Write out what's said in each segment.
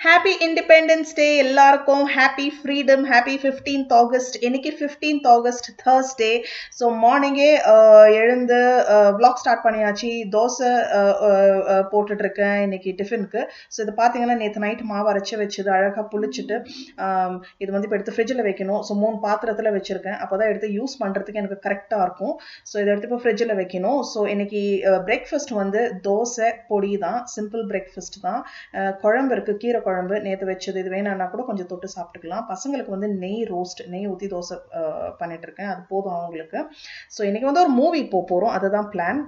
Happy independence day எல்லாருக்கும் happy freedom happy fifteenth August இன்னைக்கு fifteenth August Thursday so மார்னிங்கே எழுந்து vlog ஸ்டார்ட் பண்ணியாச்சு தோசை அஹ், அஹ், அஹ், போட்டுட்டு இருக்கேன் இன்னைக்கு டிஃபனுக்கு ஸோ இது பார்த்தீங்கன்னா நேற்று நைட் மாவு அரைச்சி வச்சது அழகாக புளிச்சிட்டு ஆம், இது வந்து இப்போ எடுத்து ஃப்ரிட்ஜில் வைக்கணும் ஸோ மூணு பாத்திரத்தில் வச்சுருக்கேன் அப்போ தான் எடுத்து யூஸ் பண்ணுறதுக்கு எனக்கு கரெக்டாக இருக்கும் ஸோ இதை எடுத்து இப்போ ஃப்ரிட்ஜில் வைக்கணும் ஸோ இன்னைக்கு பிரேக்ஃபாஸ்ட் வந்து தோசை பொடி தான் சிம்பிள் பிரேக்ஃபாஸ்ட் தான் அஹ், குழம்பு இருக்குது கீரை குழம்பு நேற்று வச்சது இது வேணான்னா கூட கொஞ்சம் தொட்டு சாப்பிட்டுக்கலாம் பசங்களுக்கு வந்து நெய் ரோஸ்ட் நெய் ஊற்றி தோசை அஹ், பண்ணிட்டு இருக்கேன் அது போதும் அவங்களுக்கு ஸோ இன்னைக்கு வந்து ஒரு மூவி போக போகிறோம் அதுதான் பிளான்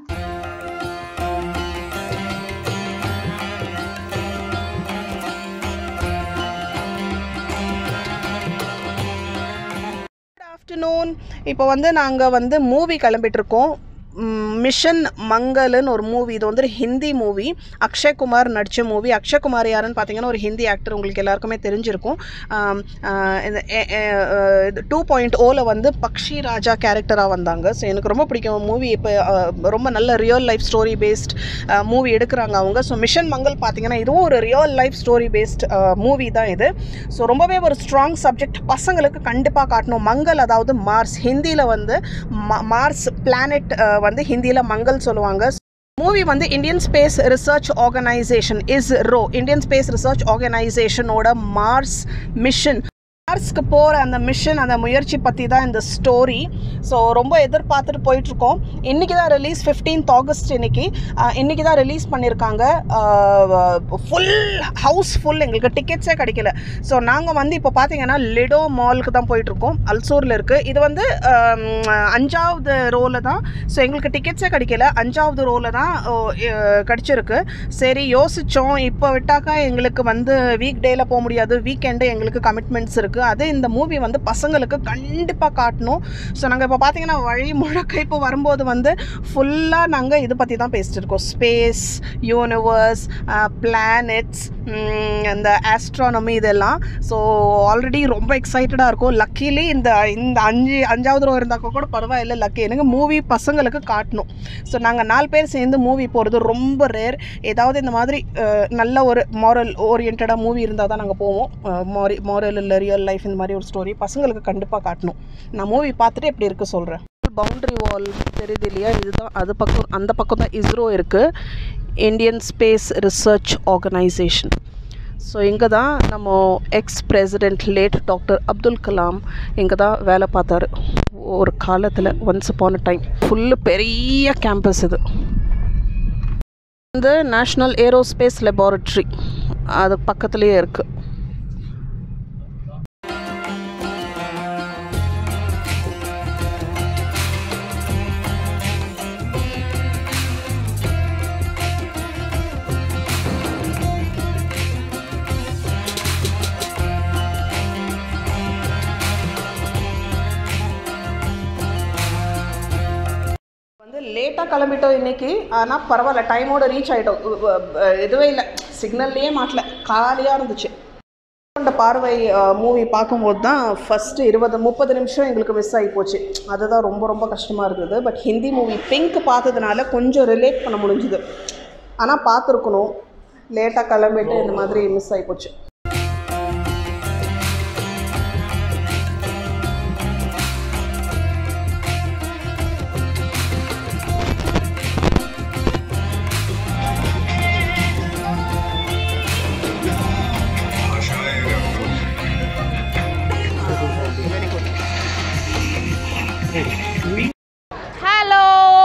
ஆஃப்டர்நூன் இப்போ வந்து நாங்கள் வந்து மூவி கிளம்பிட்டு இருக்கோம் மிஷன் மங்கல்னு ஒரு மூவி இது வந்து ஒரு ஹிந்தி மூவி அக்ஷய்குமார் நடித்த மூவி அக்ஷய்குமார் யாருன்னு பார்த்தீங்கன்னா ஒரு ஹிந்தி ஆக்டர் உங்களுக்கு எல்லாருக்குமே தெரிஞ்சிருக்கும் ஆம், ஆஹ் இந்த டூ பாயிண்ட் ஓவில் வந்து பக்ஷி ராஜா கேரக்டராக வந்தாங்க ஸோ எனக்கு ரொம்ப பிடிக்கும் மூவி இப்போ ரொம்ப நல்ல real life story based movie எடுக்கிறாங்க அவங்க ஸோ மிஷன் மங்கல் பார்த்தீங்கன்னா இதுவும் ஒரு real life story based movie தான் இது ஸோ ரொம்பவே ஒரு ஸ்ட்ராங் சப்ஜெக்ட் பசங்களுக்கு கண்டிப்பாக காட்டணும் மங்கல் அதாவது மார்ஸ் ஹிந்தியில் வந்து மா- மார்ஸ் பிளானெட் வந்து ஹிந்தியில் மங்கல் சொல்லுவாங்க மூவி வந்து Indian space research organisation ISRO Indian space research ஆர்கனைசேஷனோட மார்ஸ் மிஷன் மார்ஸ்க்கு போகிற அந்த மிஷன் அந்த முயற்சி பற்றி தான் இந்த ஸ்டோரி ஸோ ரொம்ப எதிர்பார்த்துட்டு போயிட்டுருக்கோம் இன்றைக்கி தான் ரிலீஸ் 15th ஆகஸ்ட் இன்னைக்கு அஹ், இன்னைக்கு தான் ரிலீஸ் பண்ணியிருக்காங்க ஃபுல் ஹவுஸ் ஃபுல் எங்களுக்கு டிக்கெட்ஸே கிடைக்கல ஸோ நாங்கள் வந்து இப்போ பார்த்தீங்கன்னா லிடோ மாலுக்கு தான் போயிட்டுருக்கோம் அல்சூரில் இருக்குது இது வந்து ஆம், அஞ்சாவது ரோவில் தான் ஸோ எங்களுக்கு டிக்கெட்ஸே கிடைக்கல அஞ்சாவது ரோவில் தான் ஓ, அஹ், கிடச்சிருக்கு சரி யோசித்தோம் இப்போ விட்டாக்கா எங்களுக்கு வந்து வீக் டேயில் போக முடியாது வீக்கெண்டு எங்களுக்கு கமிட்மெண்ட்ஸ் இருக்குது அது இந்த மூவி வந்து பசங்களுக்கு கண்டிப்பாக காட்டணும் ஸோ நாங்கள் இப்போ பார்த்தீங்கன்னா வழி முழக்க இப்போ வரும்போது வந்து ஃபுல்லாக நாங்கள் இது பற்றி தான் பேசிட்டு இருக்கோம் ஸ்பேஸ் யூனிவர்ஸ் பிளானெட்ஸ் இந்த ஆஸ்ட்ரானமி இதெல்லாம் ஸோ ஆல்ரெடி ரொம்ப எக்ஸைட்டடாக இருக்கும் லக்கிலி இந்த இந்த அஞ்சு அஞ்சாவது ரோ இருந்தாக்க கூட பரவாயில்ல லக்கி எனக்கு மூவி பசங்களுக்கு காட்டணும் ஸோ நாங்கள் நாலு பேர் சேர்ந்து மூவி போகிறது ரொம்ப ரேர் ஏதாவது இந்த மாதிரி அஹ், நல்ல ஒரு மாரல் ஓரியன்டாக மூவி இருந்தால் தான் நாங்கள் போவோம் மாரி மாரல் இல்லை ரியல் லைஃப் இந்த மாதிரி ஒரு ஸ்டோரி பசங்களுக்கு கண்டிப்பாக காட்டணும் நான் மூவி பார்த்துட்டு எப்படி இருக்கு சொல்கிறேன் பவுண்டரி வால் தெரியுது இல்லையா இதுதான் அது பக்கம் அந்த பக்கம் தான் இஸ்ரோ இருக்குது Indian space research organisation so இங்கே தான் நம்ம ex president late doctor Abdul Kalam இங்கே தான் வேலை பார்த்தாரு ஒரு காலத்தில் ஒன்ஸ் அப்பான் டைம் ஃபுல்லு பெரிய கேம்பஸ் இது வந்து நேஷ்னல் ஏரோஸ்பேஸ் லெபார்ட்ரி அது பக்கத்துலேயே இருக்குது வந்து லேட்டாக கிளம்பிட்டோம் இன்னைக்கு ஆனால் பரவாயில்ல டைமோட ரீச் ஆகிட்டோம் இதுவே இல்லை சிக்னல்லையே மாட்டல காலியாக இருந்துச்சு கொண்ட பார்வை மூவி பார்க்கும்போது தான் ஃபஸ்ட்டு இருபது முப்பது நிமிஷம் எங்களுக்கு மிஸ் ஆகி போச்சு அதுதான் ரொம்ப ரொம்ப கஷ்டமாக இருந்தது பட் ஹிந்தி மூவி பிங்க் பார்த்ததுனால கொஞ்சம் ரிலேட் பண்ண முடிஞ்சுது ஆனால் பார்த்துருக்கணும் லேட்டாக கிளம்பிட்டு இந்த மாதிரி மிஸ் ஆகி போச்சு ஹலோ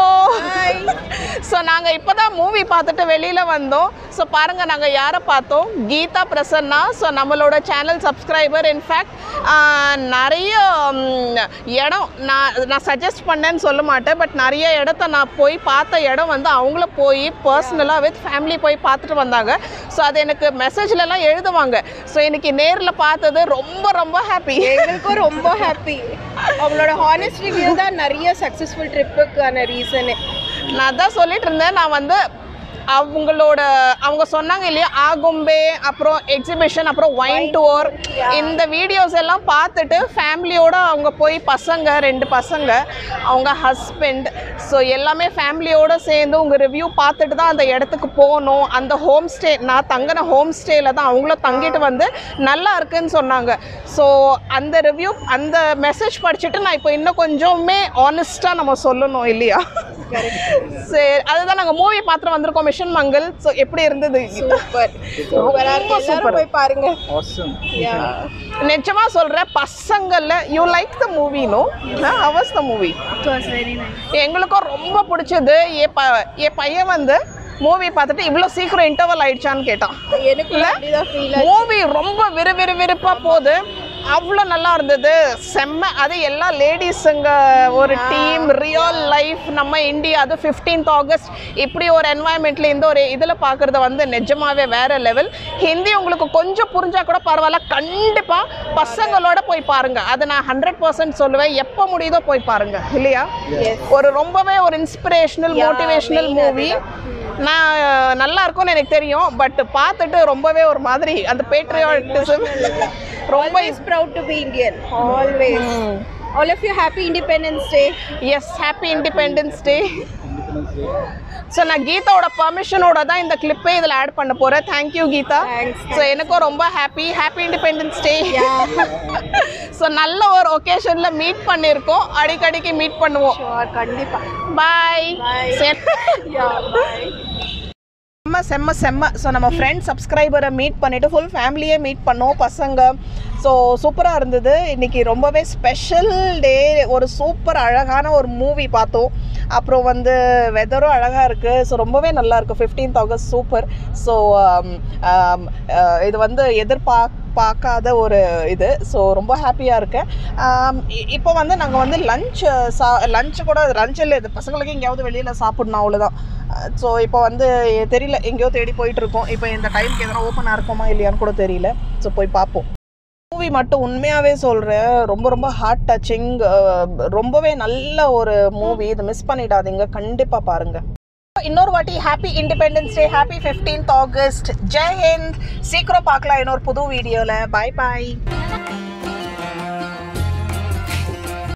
ஸோ நாங்கள் இப்போ தான் மூவி பார்த்துட்டு வெளியில் வந்தோம் ஸோ பாருங்கள் நாங்கள் யாரை பார்த்தோம் கீதா பிரசன்னா ஸோ நம்மளோட சேனல் சப்ஸ்கிரைபர் இன்ஃபேக்ட் நிறைய ம், இடம் நான் நான் சஜஸ்ட் பண்ணேன்னு சொல்ல மாட்டேன் பட் நிறைய இடத்த நான் போய் பார்த்த இடம் வந்து அவங்கள போய் பர்சனலாக வித் ஃபேமிலி போய் பார்த்துட்டு வந்தாங்க ஸோ அது எனக்கு மெசேஜ்லலாம் எழுதுவாங்க ஸோ இன்னைக்கு நேரில் பார்த்தது ரொம்ப ரொம்ப ஹாப்பி எங்களுக்கும் ரொம்ப ஹாப்பி அவங்களோட ஹானஸ்ட் ரிவ்யூ தான் நிறைய சக்ஸஸ்ஃபுல் ட்ரிப்புக்கான ரீசனு நான் தான் சொல்லிட்டு இருந்தேன் நான் வந்து அவங்களோட அவங்க சொன்னாங்க இல்லையா ஆகும்பே அப்புறம் எக்ஸிபிஷன் அப்புறம் ஒயின் டூர் இந்த வீடியோஸ் எல்லாம் பார்த்துட்டு ஃபேமிலியோட அவங்க போய் பசங்க ரெண்டு பசங்க அவங்க ஹஸ்பண்ட் ஸோ எல்லாமே ஃபேமிலியோட சேர்ந்து உங்கள் ரிவ்யூ பார்த்துட்டு தான் அந்த இடத்துக்கு போகணும் அந்த ஹோம் ஸ்டே நான் தங்கின ஹோம் ஸ்டேல தான் அவங்களும் தங்கிட்டு வந்து நல்லா இருக்குன்னு சொன்னாங்க ஸோ அந்த ரிவ்யூ அந்த மெசேஜ் படிச்சுட்டு நான் இப்போ இன்னும் கொஞ்சமே ஆனஸ்ட்டாக நம்ம சொல்லணும் இல்லையா சரி அதுதான் நாங்கள் மூவி பார்த்துட்டு வந்திருக்கோம் மிஷன் மங்கள் ஸோ எப்படி இருந்தது சூப்பர் சூப்பரா இருக்கு super. எல்லாரும் போய் பாருங்க Awesome. Yeah. நிஜமா சொல்கிறேன் பசங்கள்ல you like the movie no how was the movie It was very nice. எங்களுக்கும் ரொம்ப பிடிச்சது என் ப என் பையன் வந்து மூவி பார்த்துட்டு இவ்வளோ சீக்கிரம் இன்டர்வல் ஆயிடுச்சான்னு கேட்டான் எனக்கு அப்படிதான் ஃபீல் மூவி ரொம்ப விறுவிறுவிறுப்பாக போகுது அவ்வளோ நல்லா இருந்தது செம்ம அது எல்லா லேடிஸுங்க ஒரு டீம் ரியல் லைஃப் நம்ம இந்தியா அது ஃபிஃப்டீன்த் ஆகஸ்ட் இப்படி ஒரு என்வாயன்மெண்ட்ல இந்த ஒரு இதில் பார்க்குறது வந்து நிஜமாவே வேற லெவல் ஹிந்தி உங்களுக்கு கொஞ்சம் புரிஞ்சா கூட பரவாயில்ல கண்டிப்பாக பசங்களோட போய் பாருங்க அதை நான் ஹண்ட்ரட் பர்சன்ட் சொல்லுவேன் எப்போ முடியுதோ போய் பாருங்க இல்லையா ஒரு ரொம்பவே ஒரு இன்ஸ்பிரேஷனல் மோட்டிவேஷனல் மூவி நான் நல்லா இருக்கும்னு எனக்கு தெரியும் பட் பார்த்துட்டு ரொம்பவே ஒரு மாதிரி அந்த பேட்ரியாட்டிசம் ரொம்ப always proud to be Indian. Always. All of you happy Independence Day. Yes happy independence day so நான் கீதாவோட பர்மிஷனோட தான் இந்த கிளிப்பே இதில் ஆட் பண்ண போகிறேன் தேங்க்யூ கீதா Thanks, ஸோ எனக்கும் ரொம்ப happy happy independence day so நல்ல ஒரு ஒகேஷனில் மீட் பண்ணியிருக்கோம் அடிக்கடிக்கு மீட் பண்ணுவோம் Sure, கண்டிப்பா. பாய் Bye. Yeah, bye. செம்ம செம்ம செம்ம ஸோ நம்ம ஃப்ரெண்ட் சப்ஸ்கிரைபரை மீட் பண்ணிவிட்டு ஃபுல் ஃபேமிலியே மீட் பண்ணோம் பசங்க ஸோ சூப்பராக இருந்தது இன்றைக்கி ரொம்பவே ஸ்பெஷல் டே ஒரு சூப்பர் அழகான ஒரு மூவி பார்த்தோம் அப்புறம் வந்து வெதரும் அழகாக இருக்குது ஸோ ரொம்பவே நல்லா இருக்குது ஃபிஃப்டீன்த் ஆகஸ்ட் சூப்பர் ஸோ இது வந்து எதிர்பார்க்க பார்க்காத ஒரு இது ஸோ ரொம்ப ஹாப்பியாக இருக்கேன் ஆம், இ- இப்போ வந்து நாங்கள் வந்து லஞ்ச் சா லஞ்ச் கூட லஞ்ச் இல்லை இது பசங்களுக்கு எங்கேயாவது வெளியில் சாப்பிடணும் அவ்வளோதான் ஸோ இப்போ வந்து தெரியல எங்கேயோ தேடி போயிட்டு இருக்கோம் இப்போ இந்த டைம்க்கு எதனா ஓப்பனாக இருக்குமா இல்லையான்னு கூட தெரியல ஸோ போய் பார்ப்போம் மூவி மட்டும் உண்மையாகவே சொல்கிறேன் ரொம்ப ரொம்ப ஹார்ட் டச்சிங் ரொம்பவே நல்ல ஒரு மூவி இதை மிஸ் பண்ணிடாதீங்க கண்டிப்பாக பாருங்கள் இன்னொரு வாட்டி happy independence day happy fifteenth August Jai Hind சீக்கிரம் பார்க்கலாம் இன்னொரு புது வீடியோவில் பாய் பாய்